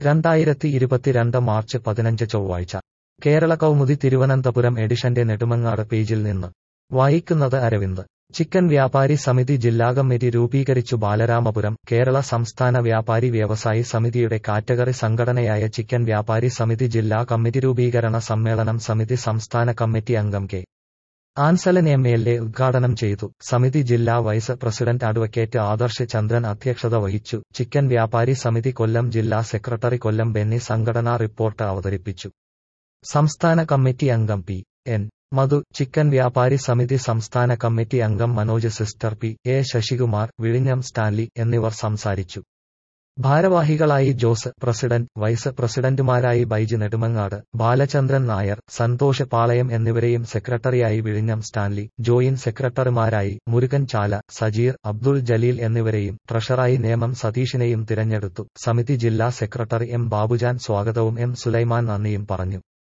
രണ്ടായിരത്തി ഇരുപത്തിരണ്ട് മാർച്ച് പതിനഞ്ച് ചൊവ്വാഴ്ച കേരള കൗമുദി തിരുവനന്തപുരം എഡിഷന്റെ നെടുമങ്ങാട് പേജിൽ നിന്ന് വായിക്കുന്നത് അരവിന്ദ് ചിക്കൻ വ്യാപാരി സമിതി ജില്ലാ കമ്മിറ്റി രൂപീകരിച്ചു ബാലരാമപുരം കേരള സംസ്ഥാന വ്യാപാരി വ്യവസായി സമിതിയുടെ കാറ്റഗറി സംഘടനയായ ചിക്കൻ വ്യാപാരി സമിതി ജില്ലാ കമ്മിറ്റി രൂപീകരണ സമ്മേളനം സമിതി സംസ്ഥാന കമ്മിറ്റി അംഗം K Ansalan M L A ഉദ്ഘാടനം ചെയ്തു സമിതി ജില്ലാ vice president advocate Adarsh Chandran അധ്യക്ഷത വഹിച്ചു ചിക്കൻ വ്യാപാരി സമിതി കൊല്ലം ജില്ലാ സെക്രട്ടറി കൊല്ലം ബെന്നി സംഘടനാ റിപ്പോർട്ട് അവതരിപ്പിച്ചു സംസ്ഥാന കമ്മിറ്റി അംഗം പി എൻ മധു ചിക്കൻ വ്യാപാരി സമിതി സംസ്ഥാന കമ്മിറ്റി അംഗം Manoj sister P A Sasikumar വിഴിഞ്ഞം സ്റ്റാൻലി എന്നിവർ സംസാരിച്ചു ഭാരവാഹികളായി ജോസ് പ്രസിഡന്റ് വൈസ് പ്രസിഡന്റുമാരായി ബൈജ് നെടുമങ്ങാട് ബാലചന്ദ്രൻ നായർ സന്തോഷ് പാളയം എന്നിവരെയും സെക്രട്ടറിയായി വിഴിഞ്ഞം സ്റ്റാൻലി ജോയിന്റ് സെക്രട്ടറിമാരായി മുരുകൻ ചാല സജീർ അബ്ദുൾ ജലീൽ എന്നിവരെയും ട്രഷറായി നേമം സതീഷിനെയും തിരഞ്ഞെടുത്തു സമിതി ജില്ലാ സെക്രട്ടറി എം ബാബുജാൻ സ്വാഗതവും എം സുലൈമാൻ നന്ദിയും പറഞ്ഞു